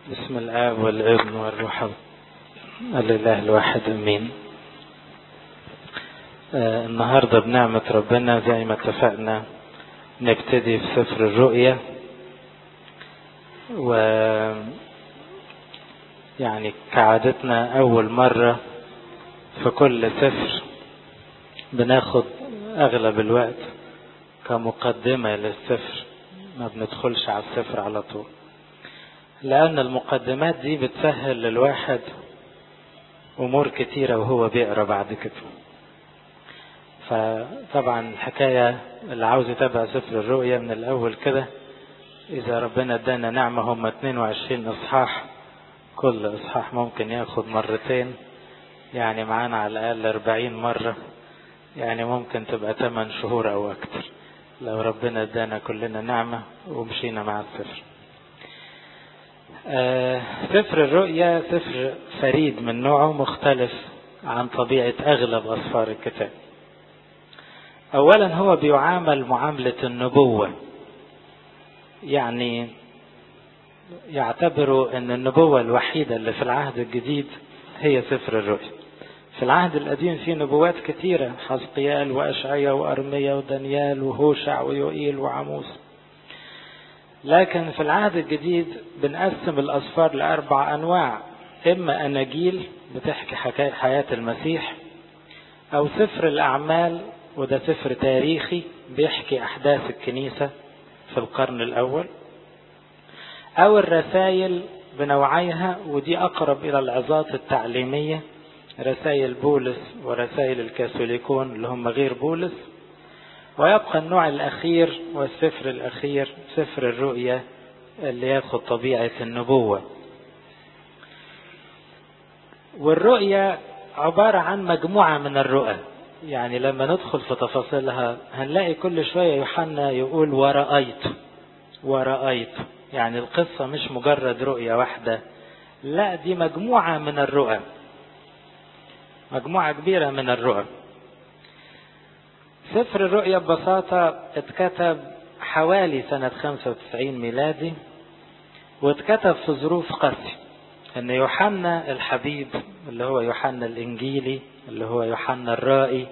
بسم الآب والابن والروح الإله الواحد أمين آه النهاردة بنعمة ربنا زي ما اتفقنا نبتدي في سفر الرؤيا و يعني كعادتنا أول مرة في كل سفر بناخد أغلب الوقت كمقدمة للسفر ما بندخلش على السفر على طول لأن المقدمات دي بتسهل للواحد أمور كتيرة وهو بيقرأ بعد كده فطبعا الحكاية اللي عاوز يتابع سفر الرؤيا من الأول كده إذا ربنا ادانا نعمة هم 22 إصحاح كل إصحاح ممكن ياخد مرتين يعني معانا على الأقل 40 مرة يعني ممكن تبقى 8 شهور أو أكتر لو ربنا ادانا كلنا نعمة ومشينا مع السفر آه سفر الرؤيا سفر فريد من نوعه مختلف عن طبيعة أغلب أسفار الكتاب أولا هو بيعامل معاملة النبوة يعني يعتبروا أن النبوة الوحيدة اللي في العهد الجديد هي سفر الرؤيا في العهد القديم في نبوات كثيرة حزقيال وأشعيا وأرميا ودانيال وهوشع ويوئيل وعموس لكن في العهد الجديد بنقسم الأسفار لأربع أنواع إما أناجيل بتحكي حكاية حياة المسيح أو سفر الأعمال وده سفر تاريخي بيحكي أحداث الكنيسة في القرن الأول أو الرسائل بنوعيها ودي أقرب إلى العظات التعليمية رسائل بولس ورسائل الكاثوليكون اللي هم غير بولس ويبقى النوع الأخير والسفر الأخير سفر الرؤيا اللي ياخد طبيعة النبوة والرؤيا عبارة عن مجموعة من الرؤى يعني لما ندخل في تفاصيلها هنلاقي كل شوية يوحنا يقول ورأيت ورأيت يعني القصة مش مجرد رؤية واحدة لا دي مجموعة من الرؤى مجموعة كبيرة من الرؤى سفر الرؤيا ببساطة اتكتب حوالي سنة 95 ميلادي واتكتب في ظروف قاسية ان يوحنا الحبيب اللي هو يوحنا الانجيلي اللي هو يوحنا الرائي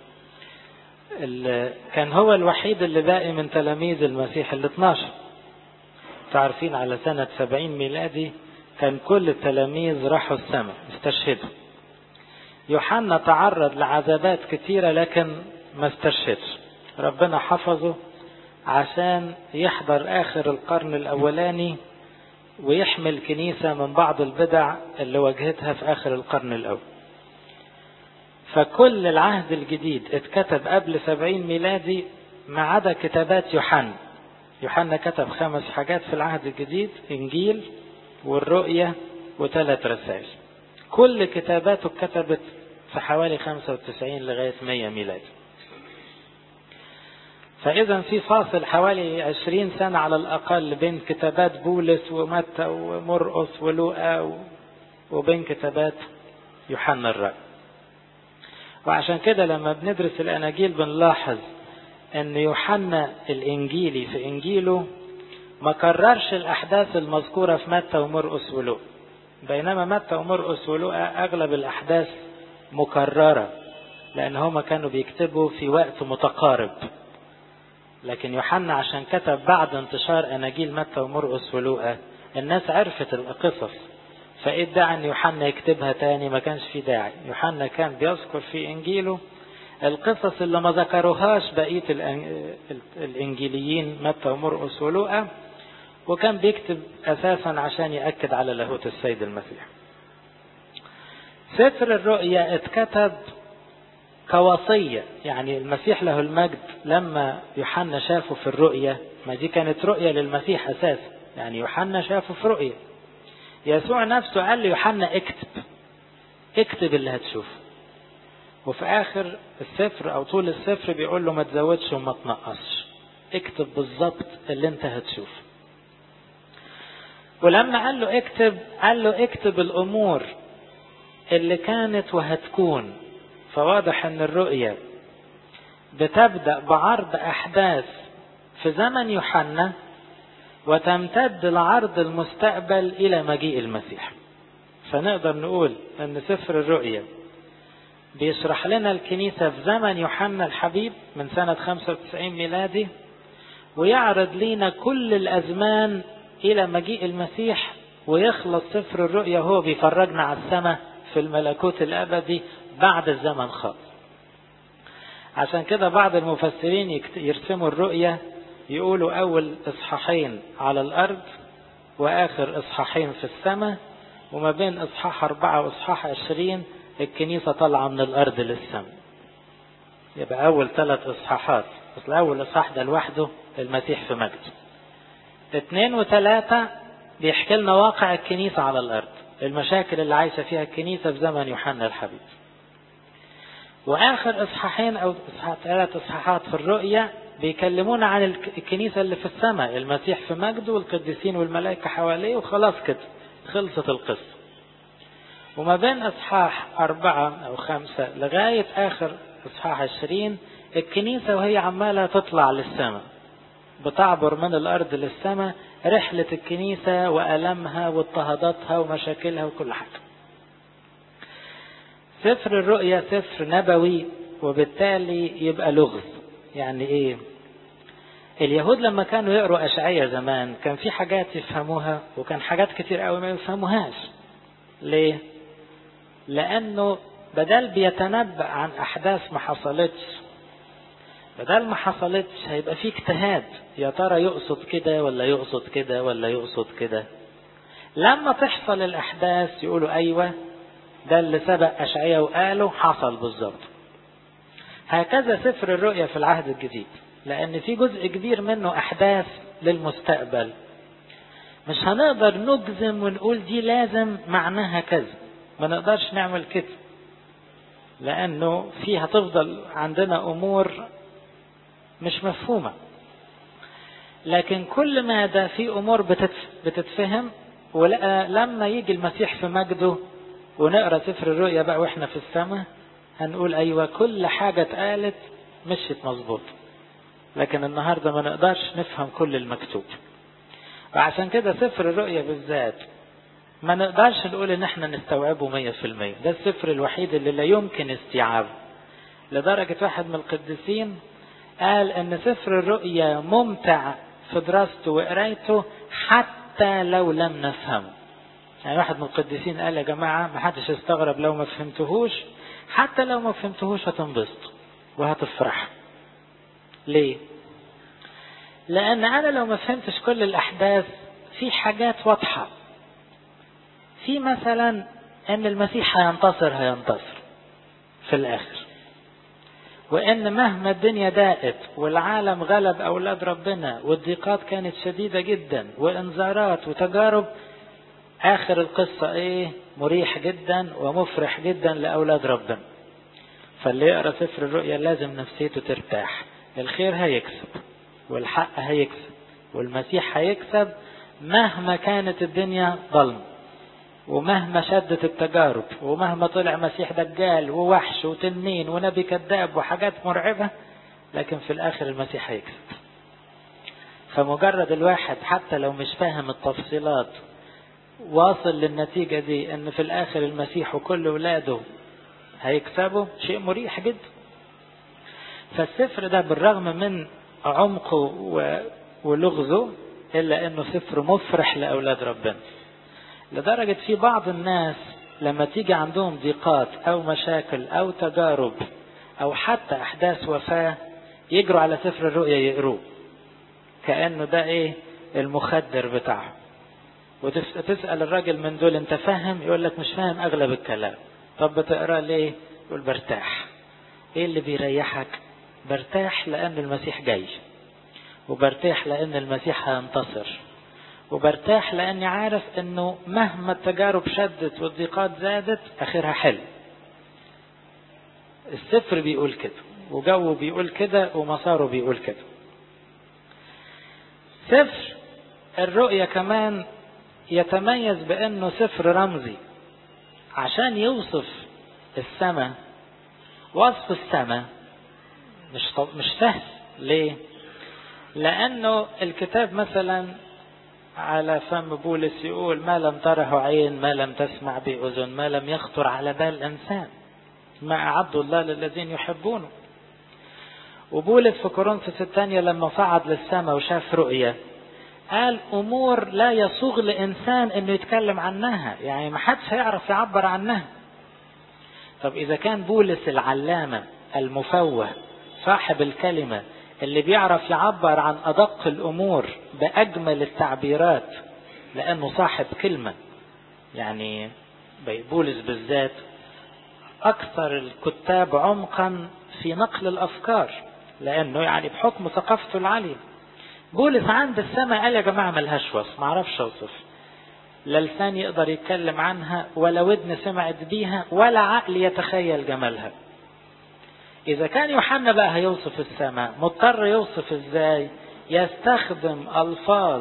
اللي كان هو الوحيد اللي باقي من تلاميذ المسيح ال 12 تعرفين على سنة 70 ميلادي كان كل التلاميذ راحوا السماء استشهدوا يوحنا تعرض لعذابات كتيرة لكن ما استرشدش ربنا حفظه عشان يحضر آخر القرن الأولاني ويحمي الكنيسة من بعض البدع اللي واجهتها في آخر القرن الأول فكل العهد الجديد اتكتب قبل سبعين ميلادي ما عدا كتابات يوحنا يوحنا كتب خمس حاجات في العهد الجديد إنجيل والرؤية وثلاث رسائل كل كتاباته اتكتبت في حوالي 95 لغاية 100 ميلادي فإذا في فاصل حوالي 20 سنة على الأقل بين كتابات بولس ومتى ومرقس ولوقا وبين كتابات يوحنا الرأي وعشان كده لما بندرس الأناجيل بنلاحظ أن يوحنا الإنجيلي في إنجيله ما كررش الأحداث المذكورة في متى ومرقس ولوقا بينما متى ومرقس ولوقا أغلب الأحداث مكررة لأن هما كانوا بيكتبوا في وقت متقارب لكن يوحنا عشان كتب بعد انتشار أناجيل متى ومرقس ولوقا الناس عرفت القصص فإيه الداعي أن يوحنا يكتبها تاني ما كانش في داعي يوحنا كان بيذكر في إنجيله القصص اللي ما ذكروهاش بقية الإنجيليين متى ومرقس ولوقا وكان بيكتب أساسا عشان يأكد على لاهوت السيد المسيح سفر الرؤيا اتكتب كوصية يعني المسيح له المجد لما يوحنا شافه في الرؤية ما دي كانت رؤية للمسيح أساسا يعني يوحنا شافه في رؤية يسوع نفسه قال ليوحنا اكتب اكتب اللي هتشوفه وفي آخر السفر أو طول السفر بيقول له ما تزودش وما تنقصش اكتب بالظبط اللي انت هتشوفه ولما قال له اكتب قال له اكتب الأمور اللي كانت وهتكون فواضح ان الرؤية بتبدأ بعرض أحداث في زمن يوحنا وتمتد لعرض المستقبل إلى مجيء المسيح فنقدر نقول أن سفر الرؤيا بيشرح لنا الكنيسة في زمن يوحنا الحبيب من سنة 95 ميلادي ويعرض لنا كل الأزمان إلى مجيء المسيح ويخلص سفر الرؤيا هو بيفرجنا على السماء في الملكوت الأبدي بعد الزمن خالص عشان كده بعض المفسرين يرسموا الرؤية يقولوا أول إصحاحين على الأرض وآخر إصحاحين في السماء وما بين إصحاح أربعة وإصحاح عشرين الكنيسة طالعة من الأرض للسماء يبقى أول ثلاث إصحاحات أصل أول إصحاح ده لوحده المسيح في مجد اثنين وثلاثة بيحكي لنا واقع الكنيسة على الأرض المشاكل اللي عايشة فيها الكنيسة في زمن يوحنا الحبيب وآخر إصحاحين أو ثلاث إصحاحات في الرؤية بيكلمونا عن الكنيسة اللي في السماء المسيح في مجده والقديسين والملائكة حواليه وخلاص كده خلصت القصة وما بين إصحاح أربعة أو خمسة لغاية آخر إصحاح عشرين الكنيسة وهي عمالة تطلع للسماء بتعبر من الأرض للسماء رحلة الكنيسة وألمها واضطهاداتها ومشاكلها وكل حاجة سفر الرؤيا سفر نبوي وبالتالي يبقى لغز يعني ايه اليهود لما كانوا يقروا أشعية زمان كان في حاجات يفهموها وكان حاجات كتير قوي ما يفهموهاش ليه لأنه بدل بيتنبأ عن أحداث ما حصلتش بدل ما حصلتش هيبقى في اجتهاد يا ترى يقصد كده ولا يقصد كده ولا يقصد كده لما تحصل الأحداث يقولوا أيوة ده اللي سبق أشعية وقاله حصل بالظبط هكذا سفر الرؤيا في العهد الجديد لأن في جزء كبير منه أحداث للمستقبل مش هنقدر نجزم ونقول دي لازم معناها كذا ما نقدرش نعمل كده لأنه فيها تفضل عندنا أمور مش مفهومة لكن كل ما ده في أمور بتتفهم ولما يجي المسيح في مجده ونقرا سفر الرؤيا بقى واحنا في السماء هنقول ايوه كل حاجه اتقالت مشيت مظبوط لكن النهارده ما نقدرش نفهم كل المكتوب وعشان كده سفر الرؤيا بالذات ما نقدرش نقول ان احنا نستوعبه مية في المية ده السفر الوحيد اللي لا يمكن استيعابه لدرجة واحد من القديسين قال ان سفر الرؤيا ممتع في دراسته وقرايته حتى لو لم نفهمه يعني واحد من القديسين قال يا جماعة ما حدش يستغرب لو ما فهمتهوش حتى لو ما فهمتهوش هتنبسط وهتفرح ليه لان انا لو ما فهمتش كل الاحداث في حاجات واضحة في مثلا ان المسيح هينتصر هينتصر في الاخر وان مهما الدنيا ضاقت والعالم غلب اولاد ربنا والضيقات كانت شديدة جدا وانذارات وتجارب آخر القصة إيه؟ مريح جدا ومفرح جدا لأولاد ربنا. فاللي يقرأ سفر الرؤيا لازم نفسيته ترتاح. الخير هيكسب والحق هيكسب والمسيح هيكسب مهما كانت الدنيا ظلم ومهما شدت التجارب ومهما طلع مسيح دجال ووحش وتنين ونبي كذاب وحاجات مرعبة لكن في الآخر المسيح هيكسب. فمجرد الواحد حتى لو مش فاهم التفصيلات واصل للنتيجة دي ان في الاخر المسيح وكل ولاده هيكسبوا شيء مريح جدا فالسفر ده بالرغم من عمقه ولغزه الا انه سفر مفرح لاولاد ربنا لدرجة في بعض الناس لما تيجي عندهم ضيقات او مشاكل او تجارب او حتى احداث وفاة يجروا على سفر الرؤيا يقروه كأنه ده ايه المخدر بتاعهم وتسأل الراجل من دول انت فاهم يقول لك مش فاهم اغلب الكلام طب بتقرا ليه يقول برتاح ايه اللي بيريحك برتاح لان المسيح جاي وبرتاح لان المسيح هينتصر وبرتاح لاني عارف انه مهما التجارب شدت والضيقات زادت اخرها حلو السفر بيقول كده وجوه بيقول كده ومساره بيقول كده سفر الرؤية كمان يتميز بانه سفر رمزي عشان يوصف السماء وصف السماء مش طب مش سهل ليه؟ لانه الكتاب مثلا على فم بولس يقول ما لم تره عين ما لم تسمع بأذن ما لم يخطر على بال إنسان ما أعد الله للذين يحبونه وبولس في كورنثوس الثانية لما صعد للسماء وشاف رؤية قال أمور لا يصوغ لإنسان إنه يتكلم عنها يعني ما حدش هيعرف يعبر عنها طب إذا كان بولس العلامة المفوه صاحب الكلمة اللي بيعرف يعبر عن أدق الأمور بأجمل التعبيرات لأنه صاحب كلمة يعني بولس بالذات أكثر الكتاب عمقا في نقل الأفكار لأنه يعني بحكم ثقافته العالية بولس عند السماء قال يا جماعة ملهاش وصف معرفش أوصف لا لسان يقدر يتكلم عنها ولا ودن سمعت بيها ولا عقل يتخيل جمالها إذا كان يوحنا بقى هيوصف السماء مضطر يوصف إزاي يستخدم ألفاظ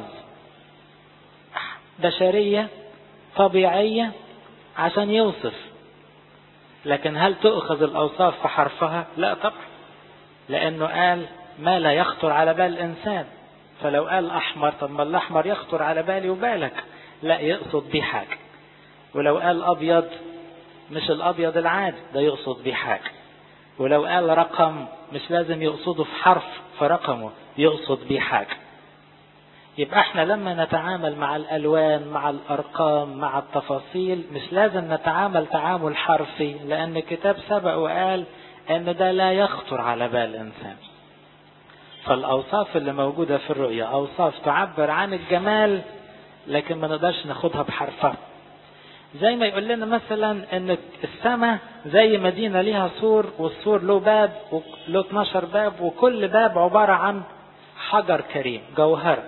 بشرية طبيعية عشان يوصف لكن هل تؤخذ الأوصاف في حرفها لا طبعا لأنه قال ما لا يخطر على بال الإنسان فلو قال أحمر طب ما الأحمر يخطر على بالي وبالك لا يقصد بيه حاجة ولو قال أبيض مش الأبيض العادي ده يقصد بيه حاجة ولو قال رقم مش لازم يقصده في حرف في رقمه يقصد بيه حاجة يبقى احنا لما نتعامل مع الألوان مع الأرقام مع التفاصيل مش لازم نتعامل تعامل حرفي لأن الكتاب سبق وقال أن ده لا يخطر على بال الإنسان فالأوصاف اللي موجودة في الرؤية أوصاف تعبر عن الجمال لكن ما نقدرش ناخدها بحرفها زي ما يقول لنا مثلا ان السماء زي مدينه ليها سور والسور له باب له 12 باب وكل باب عباره عن حجر كريم جوهره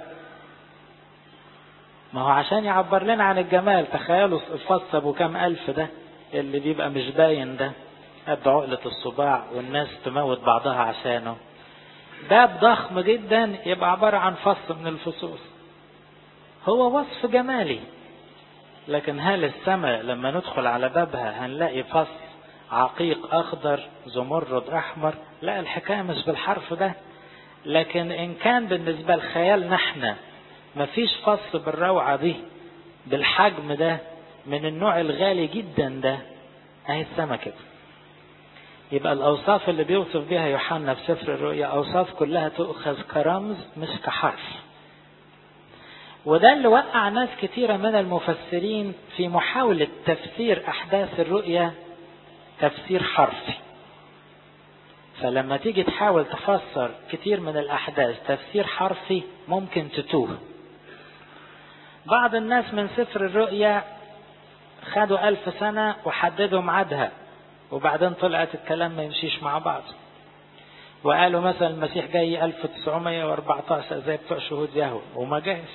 ما هو عشان يعبر لنا عن الجمال تخيلوا الفص ابو كام الف ده اللي بيبقى مش باين ده قد عقلة الصباع والناس تموت بعضها عشانه باب ضخم جدا يبقى عبارة عن فص من الفصوص هو وصف جمالي لكن هل السماء لما ندخل على بابها هنلاقي فص عقيق أخضر زمرد أحمر لا الحكاية مش بالحرف ده لكن إن كان بالنسبة لخيالنا احنا مفيش فص بالروعة دي بالحجم ده من النوع الغالي جدا ده اهي السما كده يبقى الأوصاف اللي بيوصف بها يوحنا في سفر الرؤيا أوصاف كلها تؤخذ كرمز مش كحرف وده اللي وقع ناس كتيرة من المفسرين في محاولة تفسير أحداث الرؤيا تفسير حرفي فلما تيجي تحاول تفسر كتير من الأحداث تفسير حرفي ممكن تتوه بعض الناس من سفر الرؤيا خدوا ألف سنة وحددوا ميعادها وبعدين طلعت الكلام ما يمشيش مع بعض وقالوا مثلا المسيح جاي 1914 زي بتوع شهود يهوه وما جاش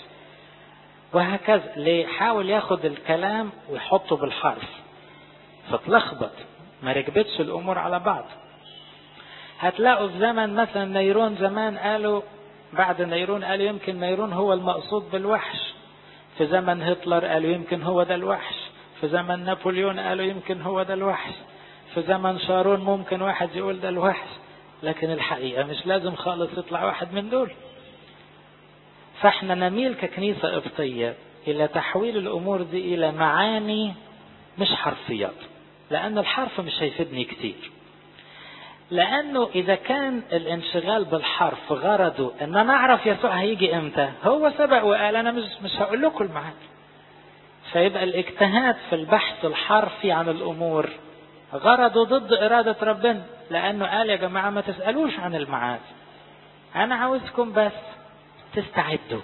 وهكذا ليه حاول ياخد الكلام ويحطه بالحرف فتلخبط ما ركبتش الامور على بعض هتلاقوا في زمن مثلا نيرون زمان قالوا بعد نيرون قالوا يمكن نيرون هو المقصود بالوحش في زمن هتلر قالوا يمكن هو ده الوحش في زمن نابليون قالوا يمكن هو ده الوحش في زمن شارون ممكن واحد يقول ده الوحش لكن الحقيقة مش لازم خالص يطلع واحد من دول فاحنا نميل ككنيسة قبطية إلى تحويل الأمور دي إلى معاني مش حرفيات لأن الحرف مش هيفيدني كتير لأنه إذا كان الانشغال بالحرف غرضه إن أنا أعرف يسوع هيجي إمتى هو سبق وقال أنا مش مش هقول لكم الميعاد فيبقى الاجتهاد في البحث الحرفي عن الأمور غرضه ضد إرادة ربنا لأنه قال يا جماعة ما تسألوش عن الميعاد أنا عاوزكم بس تستعدوا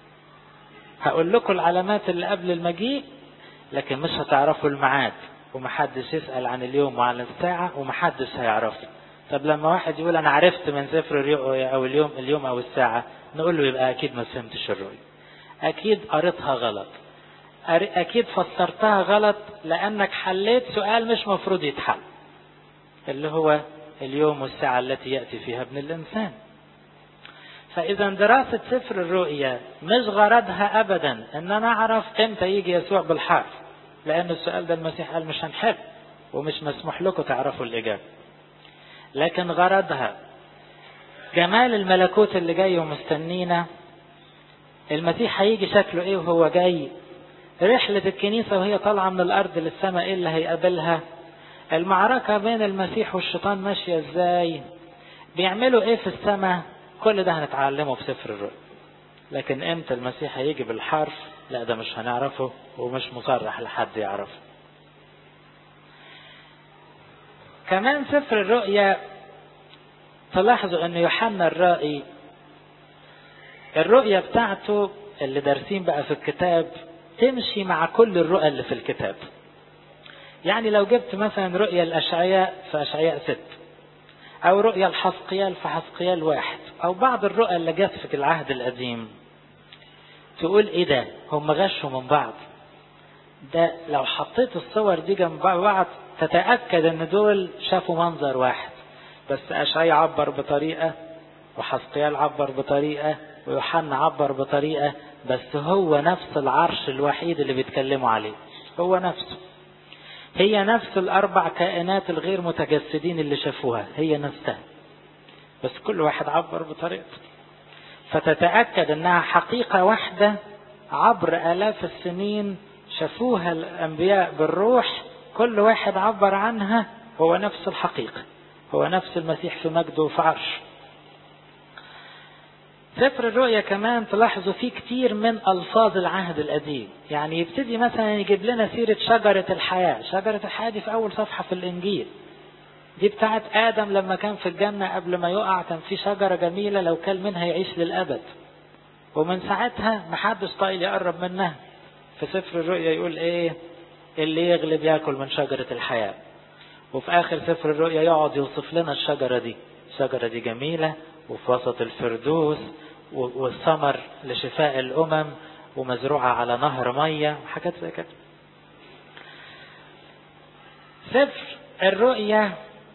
هقول لكم العلامات اللي قبل المجيء لكن مش هتعرفوا الميعاد ومحدش يسأل عن اليوم وعن الساعة ومحدش هيعرفه طب لما واحد يقول أنا عرفت من سفر الرؤيا أو اليوم اليوم أو الساعة نقول له يبقى أكيد ما فهمتش الرؤيا أكيد قريتها غلط أكيد فسرتها غلط لأنك حليت سؤال مش مفروض يتحل اللي هو اليوم والساعة التي يأتي فيها ابن الإنسان فإذا دراسة سفر الرؤيا مش غرضها أبدا إن أنا أعرف إمتى يجي يسوع بالحرف لأن السؤال ده المسيح قال مش هنحل ومش مسموح لكم تعرفوا الإجابة لكن غرضها جمال الملكوت اللي جاي ومستنينا المسيح هيجي شكله ايه وهو جاي رحلة الكنيسة وهي طالعة من الأرض للسماء ايه اللي هيقابلها المعركة بين المسيح والشيطان ماشية ازاي بيعملوا ايه في السماء كل ده هنتعلمه في سفر الرؤيا لكن امتى المسيح هيجي بالحرف لا ده مش هنعرفه ومش مصرح لحد يعرفه كمان سفر الرؤيا تلاحظوا ان يوحنا الرائي الرؤية بتاعته اللي دارسين بقى في الكتاب تمشي مع كل الرؤى اللي في الكتاب يعني لو جبت مثلا رؤية الأشعياء في أشعياء ست أو رؤية الحسقيال في حسقيال واحد أو بعض الرؤى اللي جت في العهد القديم تقول إيه ده هم غشوا من بعض ده لو حطيت الصور دي جنب بعض تتأكد إن دول شافوا منظر واحد بس أشعياء عبر بطريقة وحسقيال عبر بطريقة ويوحنا عبر بطريقة بس هو نفس العرش الوحيد اللي بيتكلموا عليه هو نفسه هي نفس الأربع كائنات الغير متجسدين اللي شافوها هي نفسها بس كل واحد عبر بطريقته فتتأكد أنها حقيقة واحدة عبر آلاف السنين شافوها الأنبياء بالروح كل واحد عبر عنها هو نفس الحقيقة هو نفس المسيح في مجده وفي عرشه سفر الرؤيا كمان تلاحظوا فيه كتير من ألفاظ العهد القديم يعني يبتدي مثلا يجيب لنا سيرة شجرة الحياة شجرة الحياة دي في أول صفحة في الإنجيل دي بتاعت آدم لما كان في الجنة قبل ما يقع كان في شجرة جميلة لو كل منها يعيش للأبد ومن ساعتها محدش طايل يقرب منها في سفر الرؤيا يقول ايه اللي يغلب ياكل من شجرة الحياة وفي آخر سفر الرؤيا يقعد يوصف لنا الشجرة دي الشجرة دي جميلة وفي وسط الفردوس والثمر لشفاء الأمم ومزروعة على نهر مية وحاجات زي كده سفر الرؤيا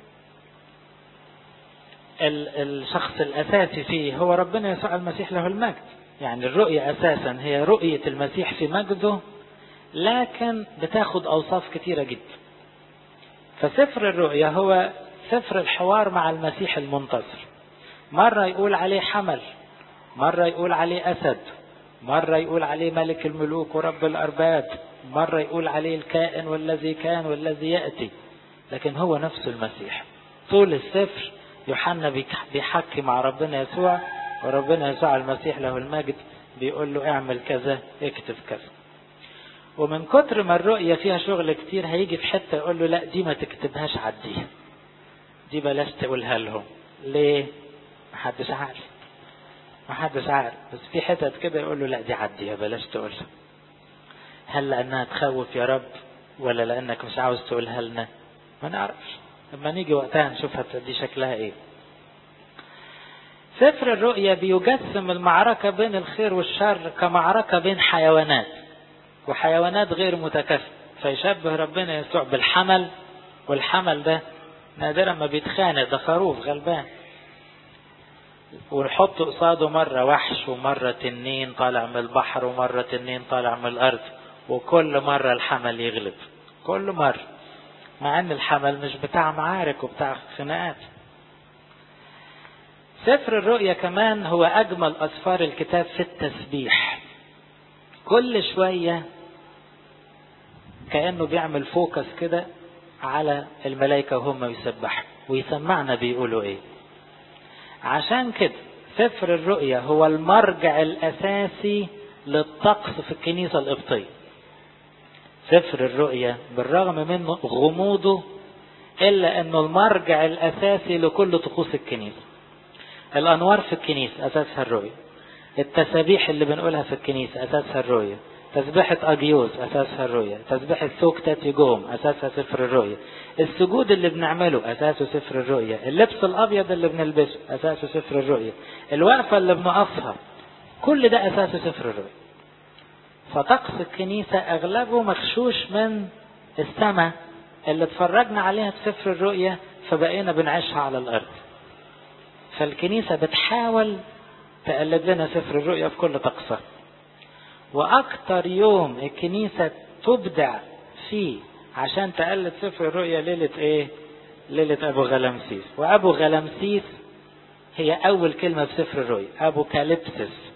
الشخص الأساسي فيه هو ربنا يسوع المسيح له المجد يعني الرؤية أساسا هي رؤية المسيح في مجده لكن بتاخد أوصاف كتيرة جدا فسفر الرؤيا هو سفر الحوار مع المسيح المنتصر مرة يقول عليه حمل مرة يقول عليه أسد مرة يقول عليه ملك الملوك ورب الأرباب مرة يقول عليه الكائن والذي كان والذي يأتي لكن هو نفس المسيح طول السفر يوحنا بيحكي مع ربنا يسوع وربنا يسوع المسيح له المجد بيقول له اعمل كذا اكتب كذا ومن كتر ما الرؤية فيها شغل كتير هيجي في حتة يقول له لا دي ما تكتبهاش عديها دي بلاش تقولها لهم ليه محدش عارف محدش عارف بس في حتت كده يقول له لا دي عديها بلاش تقولها هل لأنها تخوف يا رب ولا لأنك مش عاوز تقولها لنا ما نعرفش لما نيجي وقتها نشوفها دي شكلها ايه سفر الرؤيا بيجسم المعركة بين الخير والشر كمعركة بين حيوانات وحيوانات غير متكافئة فيشبه ربنا يسوع بالحمل والحمل ده نادرا ما بيتخانق ده خروف غلبان ونحط قصاده مرة وحش ومرة تنين طالع من البحر ومرة تنين طالع من الأرض وكل مرة الحمل يغلب كل مرة مع ان الحمل مش بتاع معارك وبتاع خناقات سفر الرؤيا كمان هو اجمل اسفار الكتاب في التسبيح كل شوية كأنه بيعمل فوكس كده على الملائكة وهم يسبحوا ويسمعنا بيقولوا ايه عشان كده سفر الرؤيا هو المرجع الاساسي للطقس في الكنيسة القبطية سفر الرؤيا بالرغم من غموضه إلا أنه المرجع الأساسي لكل طقوس الكنيسة الأنوار في الكنيسة أساسها الرؤيا التسابيح اللي بنقولها في الكنيسة أساسها الرؤيا تسبيحة أجيوس أساسها الرؤيا تسبيحة سوكتة جوم أساسها سفر الرؤيا السجود اللي بنعمله أساسه سفر الرؤيا اللبس الأبيض اللي بنلبسه أساسه سفر الرؤيا الوقفة اللي بنقفها كل ده أساسه سفر الرؤيا فطقس الكنيسة أغلبه مغشوش من السماء اللي اتفرجنا عليها في سفر الرؤيا فبقينا بنعيشها على الأرض فالكنيسة بتحاول تقلد لنا سفر الرؤيا في كل طقسها وأكتر يوم الكنيسة تبدع فيه عشان تقلد سفر الرؤيا ليلة إيه؟ ليلة أبو غلمسيس وأبو غلمسيس هي أول كلمة في سفر الرؤيا أبو كاليبسس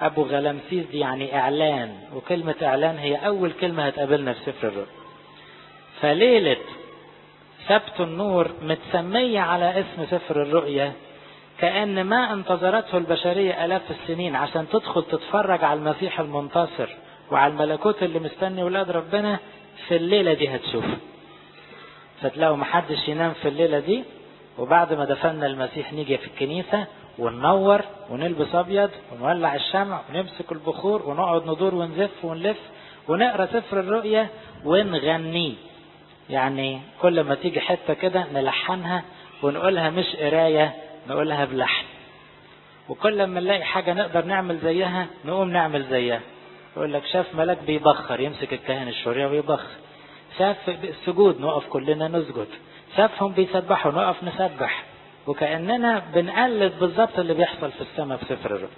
أبو غلمسيس دي يعني إعلان وكلمة إعلان هي أول كلمة هتقابلنا في سفر الرؤيا فليلة سبت النور متسمية على اسم سفر الرؤيا كأن ما انتظرته البشرية آلاف السنين عشان تدخل تتفرج على المسيح المنتصر وعلى الملكوت اللي مستني ولاد ربنا في الليلة دي هتشوفه فتلاقوا محدش ينام في الليلة دي وبعد ما دفنا المسيح نيجي في الكنيسة وننور ونلبس أبيض ونولع الشمع ونمسك البخور ونقعد ندور ونزف ونلف ونقرا سفر الرؤيا ونغنيه يعني كل ما تيجي حتة كده نلحنها ونقولها مش قراية نقولها بلحن وكل ما نلاقي حاجة نقدر نعمل زيها نقوم نعمل زيها يقول لك شاف ملاك بيبخر يمسك الكاهن الشورية ويبخر شاف السجود نقف كلنا نسجد شافهم بيسبحوا نقف نسبح وكأننا بنقلد بالظبط اللي بيحصل في السماء في سفر الرؤيا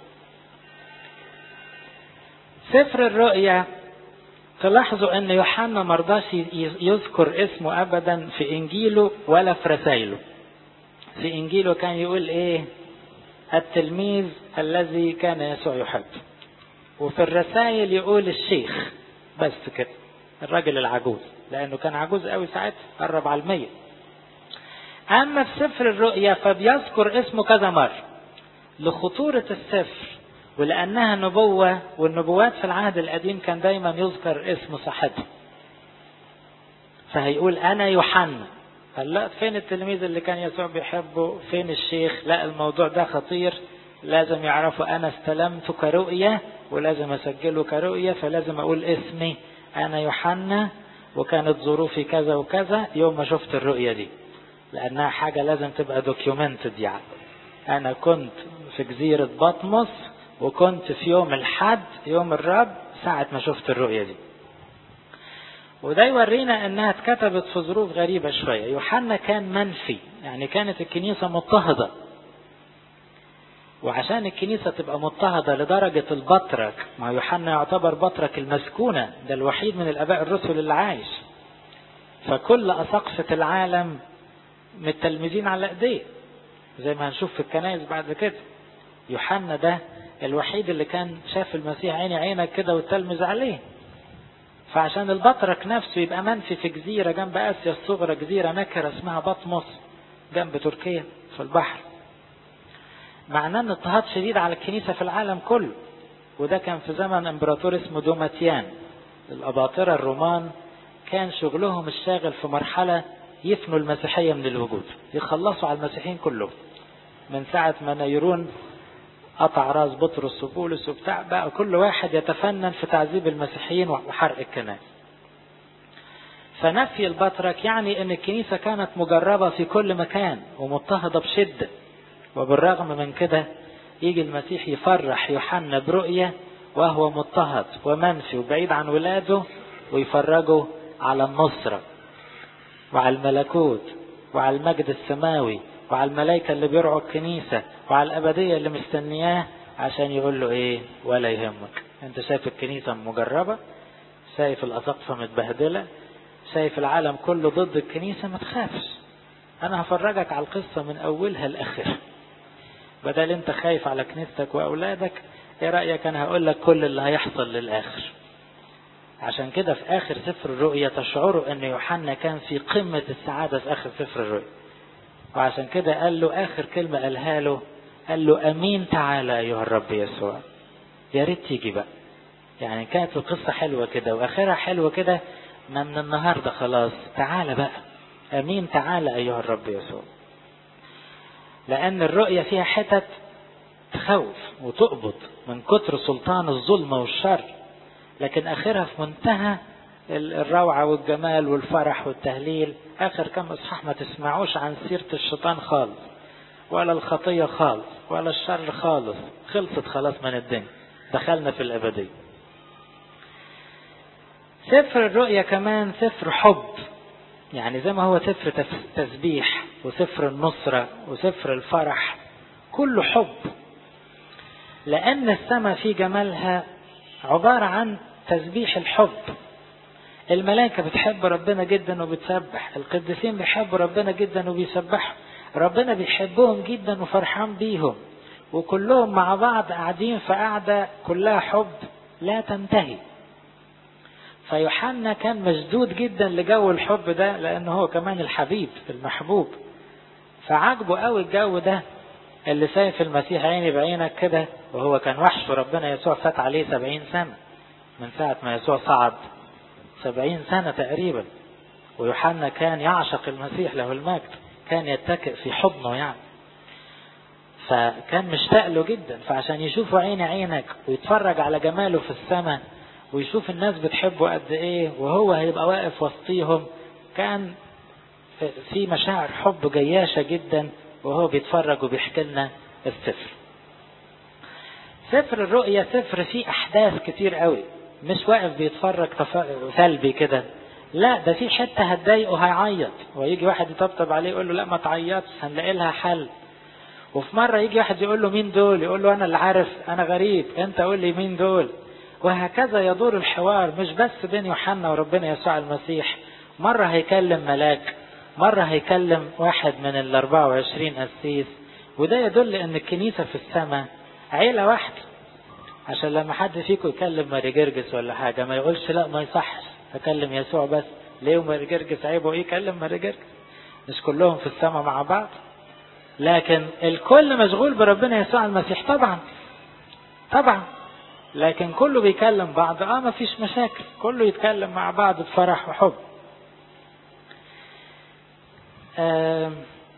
سفر الرؤيا تلاحظوا ان يوحنا مرضاش يذكر اسمه ابدا في انجيله ولا في رسائله في انجيله كان يقول ايه التلميذ الذي كان يسوع يحب وفي الرسائل يقول الشيخ بس كده الراجل العجوز لانه كان عجوز قوي ساعتها قرب على المية اما في سفر الرؤيا فبيذكر اسمه كذا مرة لخطورة السفر ولأنها نبوة والنبوات في العهد القديم كان دايما يذكر اسم صاحبها فهيقول أنا يوحنا قال لا فين التلميذ اللي كان يسوع بيحبه فين الشيخ لا الموضوع ده خطير لازم يعرفوا أنا استلمته كرؤية ولازم أسجله كرؤية فلازم أقول اسمي أنا يوحنا وكانت ظروفي كذا وكذا يوم ما شفت الرؤية دي لأنها حاجة لازم تبقى دوكيومنتد يعني أنا كنت في جزيرة بطمس وكنت في يوم الحد يوم الرب ساعة ما شفت الرؤية دي وده يورينا انها اتكتبت في ظروف غريبة شوية يوحنا كان منفي يعني كانت الكنيسة مضطهدة وعشان الكنيسة تبقى مضطهدة لدرجة البطرك ما يوحنا يعتبر بطرك المسكونة ده الوحيد من الآباء الرسل اللي عايش فكل أساقفة العالم متلمذين على ايديه زي ما هنشوف في الكنائس بعد كده يوحنا ده الوحيد اللي كان شاف المسيح عيني عينك كده وتلمذ عليه فعشان البطرك نفسه يبقى منفي في جزيرة جنب آسيا الصغرى جزيرة نكرة اسمها بطمس جنب تركيا في البحر معناه ان اضطهاد شديد على الكنيسة في العالم كله وده كان في زمن امبراطور اسمه دوماتيان الأباطرة الرومان كان شغلهم الشاغل في مرحلة يفنوا المسيحية من الوجود يخلصوا على المسيحيين كلهم من ساعة ما نيرون قطع راس بطرس وبولس وبتاع بقى كل واحد يتفنن في تعذيب المسيحيين وحرق الكنائس فنفي البطرك يعني ان الكنيسة كانت مجربة في كل مكان ومضطهدة بشدة وبالرغم من كده يجي المسيح يفرح يوحنا برؤية وهو مضطهد ومنفي وبعيد عن ولاده ويفرجه على النصرة وعلى الملكوت وعلى المجد السماوي وعلى الملائكة اللي بيرعوا الكنيسة وعلى الأبدية اللي مستنياه عشان يقول له إيه ولا يهمك أنت شايف الكنيسة مجربة شايف الأساقفة متبهدلة شايف العالم كله ضد الكنيسة ما تخافش أنا هفرجك على القصة من أولها لآخرها بدل أنت خايف على كنيستك وأولادك إيه رأيك أنا هقول لك كل اللي هيحصل للآخر عشان كده في آخر سفر الرؤيا تشعروا أن يوحنا كان في قمة السعادة في آخر سفر الرؤيا وعشان كده قال له آخر كلمة قالها له قال له أمين تعالى أيها الرب يسوع يا ريت تيجي بقى يعني كانت القصة حلوة كده وآخرها حلوة كده ما من النهاردة خلاص تعالى بقى أمين تعالى أيها الرب يسوع لأن الرؤية فيها حتت تخوف وتقبض من كتر سلطان الظلم والشر لكن آخرها في منتهى الروعة والجمال والفرح والتهليل آخر كم إصحاح ما تسمعوش عن سيرة الشيطان خالص ولا الخطية خالص ولا الشر خالص خلصت خلاص من الدنيا دخلنا في الأبدية سفر الرؤيا كمان سفر حب يعني زي ما هو سفر تسبيح وسفر النصرة وسفر الفرح كله حب لأن السماء في جمالها عبارة عن تسبيح الحب الملائكة بتحب ربنا جدا وبتسبح القديسين بيحبوا ربنا جدا وبيسبحوا ربنا بيحبهم جدا وفرحان بيهم وكلهم مع بعض قاعدين في قعدة كلها حب لا تنتهي فيوحنا كان مشدود جدا لجو الحب ده لأنه هو كمان الحبيب المحبوب فعجبه قوي الجو ده اللي شايف المسيح عيني بعينك كده وهو كان وحش ربنا يسوع فات عليه سبعين سنة من ساعة ما يسوع صعد سبعين سنة تقريبا ويوحنا كان يعشق المسيح له المجد كان يتكئ في حضنه يعني فكان مشتاق له جدا فعشان يشوفوا عين عينك ويتفرج على جماله في السماء ويشوف الناس بتحبه قد ايه وهو هيبقى واقف وسطيهم كان في مشاعر حب جياشة جدا وهو بيتفرج وبيحكي لنا السفر سفر الرؤيا سفر فيه احداث كتير قوي مش واقف بيتفرج سلبي كده لا ده في حته هتضايقه هيعيط ويجي واحد يطبطب عليه يقول له لا ما تعيطش هنلاقي لها حل وفي مره يجي واحد يقول له مين دول يقول له انا اللي عارف انا غريب انت قول لي مين دول وهكذا يدور الحوار مش بس بين يوحنا وربنا يسوع المسيح مره هيكلم ملاك مرة هيكلم واحد من ال 24 قسيس وده يدل ان الكنيسة في السماء عيلة واحدة عشان لما حد فيكم يكلم ماري جرجس ولا حاجة ما يقولش لا ما يصحش اكلم يسوع بس ليه ماري جرجس عيبه ايه كلم ماري جرجس مش كلهم في السماء مع بعض لكن الكل مشغول بربنا يسوع المسيح طبعا طبعا لكن كله بيكلم بعض اه ما فيش مشاكل كله يتكلم مع بعض بفرح وحب آه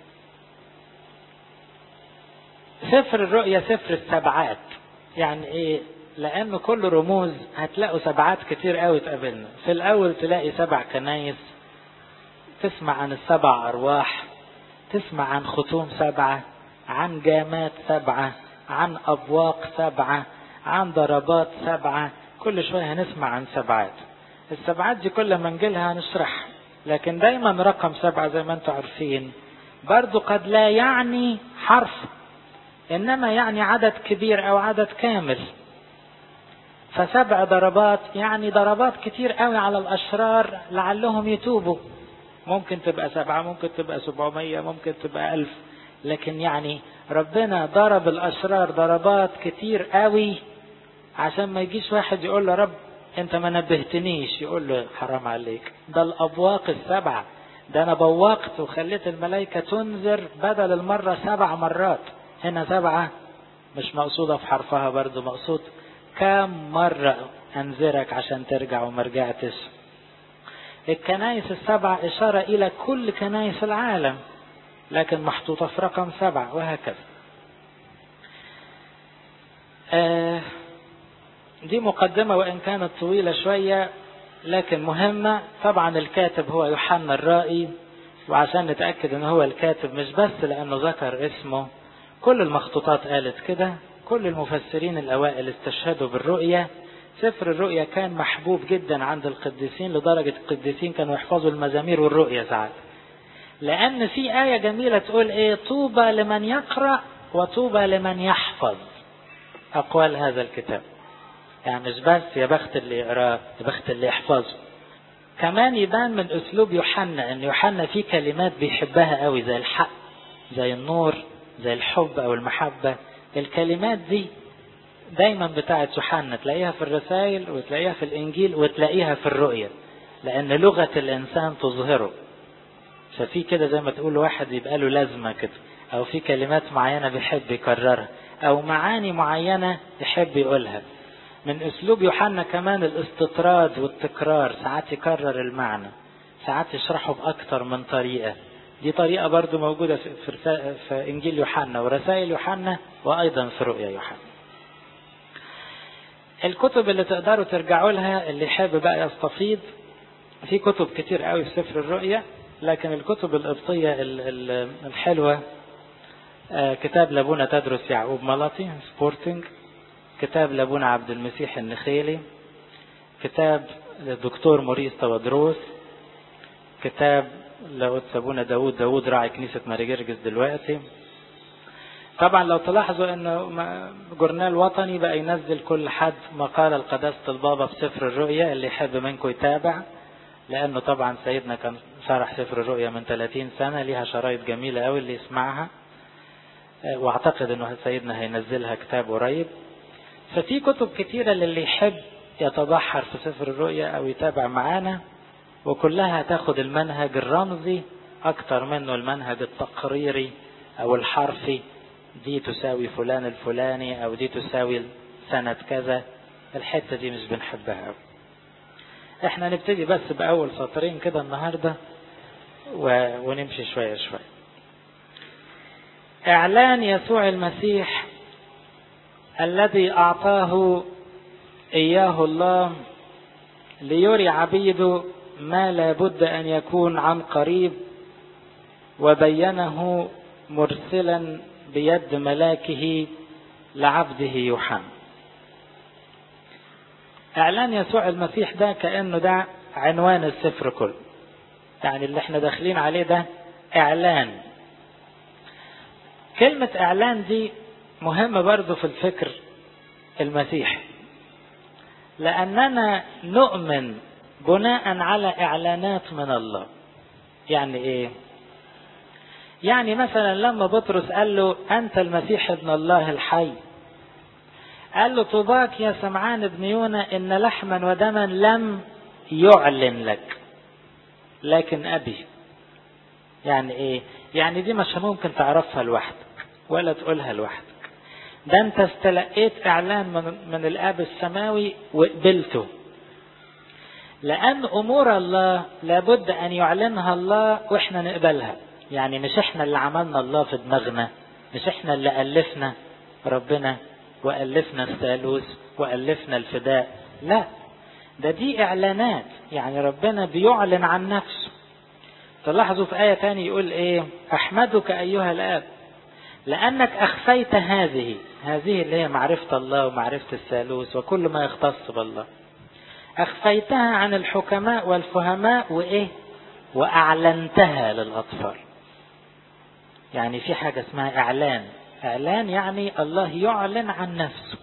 سفر الرؤيا سفر السبعات يعني ايه لانه كل رموز هتلاقوا سبعات كتير قوي تقابلنا في الاول تلاقي سبع كنايس تسمع عن السبع ارواح تسمع عن ختوم سبعة عن جامات سبعة عن ابواق سبعة عن ضربات سبعة كل شوية هنسمع عن سبعات السبعات دي كل ما نجيلها هنشرحها لكن دايما رقم سبعة زي ما انتم عارفين برضو قد لا يعني حرف انما يعني عدد كبير او عدد كامل فسبع ضربات يعني ضربات كتير قوي على الاشرار لعلهم يتوبوا ممكن تبقى سبعة ممكن تبقى سبعمية ممكن تبقى ألف لكن يعني ربنا ضرب الأشرار ضربات كتير قوي عشان ما يجيش واحد يقول له رب انت ما نبهتنيش يقول له حرام عليك ده الابواق السبعه ده انا بوقت وخليت الملائكه تنذر بدل المره سبع مرات هنا سبعه مش مقصوده في حرفها برضو مقصود كم مره انذرك عشان ترجع وما رجعتش الكنائس السبعه اشاره الى كل كنائس العالم لكن محطوطه في رقم سبعه وهكذا آه دي مقدمة وإن كانت طويلة شوية لكن مهمة طبعا الكاتب هو يوحنا الرائي وعشان نتأكد ان هو الكاتب مش بس لأنه ذكر اسمه كل المخطوطات قالت كده كل المفسرين الأوائل استشهدوا بالرؤية سفر الرؤيا كان محبوب جدا عند القديسين لدرجة القديسين كانوا يحفظوا المزامير والرؤيا ساعات لأن في آية جميلة تقول إيه طوبى لمن يقرأ وطوبى لمن يحفظ أقوال هذا الكتاب يعني مش بس يا بخت اللي يقراه يا بخت اللي يحفظه كمان يبان من اسلوب يوحنا ان يوحنا فيه كلمات بيحبها قوي زي الحق زي النور زي الحب او المحبة الكلمات دي دايما بتاعت يوحنا تلاقيها في الرسائل وتلاقيها في الانجيل وتلاقيها في الرؤية لان لغة الانسان تظهره ففي كده زي ما تقول واحد يبقى له لازمة كده او في كلمات معينة بيحب يكررها او معاني معينة يحب يقولها من اسلوب يوحنا كمان الاستطراد والتكرار ساعات يكرر المعنى ساعات يشرحه باكتر من طريقه دي طريقه برضو موجوده في, في, في انجيل يوحنا ورسائل يوحنا وايضا في رؤيا يوحنا الكتب اللي تقدروا ترجعوا لها اللي يحب بقى يستفيض في كتب كتير قوي في سفر الرؤيا لكن الكتب القبطيه الحلوه كتاب لابونا تدرس يعقوب ملطي سبورتنج كتاب لابونا عبد المسيح النخيلي كتاب للدكتور موريس تودروس كتاب لقدس ابونا داود داود راعي كنيسة ماري جرجس دلوقتي طبعا لو تلاحظوا انه جورنال وطني بقى ينزل كل حد مقالة القداسة البابا في سفر الرؤيا اللي يحب منكم يتابع لانه طبعا سيدنا كان شرح سفر الرؤيا من 30 سنة ليها شرايط جميلة قوي اللي يسمعها واعتقد انه سيدنا هينزلها كتاب قريب ففي كتب كتيرة للي يحب يتبحر في سفر الرؤيا او يتابع معانا وكلها تاخد المنهج الرمزي اكتر منه المنهج التقريري او الحرفي دي تساوي فلان الفلاني او دي تساوي سنة كذا الحتة دي مش بنحبها احنا نبتدي بس باول سطرين كده النهاردة و... ونمشي شوية شوية اعلان يسوع المسيح الذي اعطاه اياه الله ليري عبيده ما لا بد ان يكون عن قريب وبينه مرسلا بيد ملاكه لعبده يوحنا اعلان يسوع المسيح ده كانه ده عنوان السفر كله يعني اللي احنا داخلين عليه ده اعلان كلمة اعلان دي مهمة برضو في الفكر المسيحي لاننا نؤمن بناء على اعلانات من الله يعني ايه يعني مثلا لما بطرس قال له انت المسيح ابن الله الحي قال له طوباك يا سمعان ابن يونا ان لحما ودما لم يعلن لك لكن ابي يعني ايه يعني دي مش ممكن تعرفها لوحدك ولا تقولها لوحدك ده انت استلقيت اعلان من, من الاب السماوي وقبلته لان امور الله لابد ان يعلنها الله واحنا نقبلها يعني مش احنا اللي عملنا الله في دماغنا مش احنا اللي الفنا ربنا والفنا الثالوث والفنا الفداء لا ده دي اعلانات يعني ربنا بيعلن عن نفسه تلاحظوا في آية تاني يقول ايه احمدك ايها الاب لانك اخفيت هذه هذه اللي هي معرفة الله ومعرفة الثالوث وكل ما يختص بالله اخفيتها عن الحكماء والفهماء وايه واعلنتها للاطفال يعني في حاجة اسمها اعلان اعلان يعني الله يعلن عن نفسه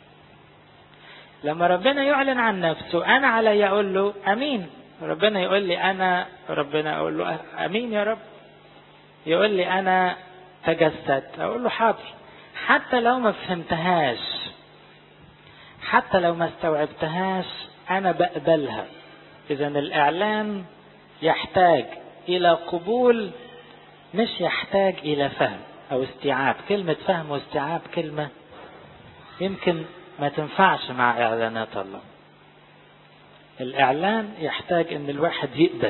لما ربنا يعلن عن نفسه انا علي اقول له امين ربنا يقول لي انا ربنا اقول له امين يا رب يقول لي انا تجسدت اقول له حاضر حتى لو ما فهمتهاش حتى لو ما استوعبتهاش انا بقبلها اذا الاعلان يحتاج الى قبول مش يحتاج الى فهم او استيعاب كلمة فهم واستيعاب كلمة يمكن ما تنفعش مع اعلانات الله الاعلان يحتاج ان الواحد يقبل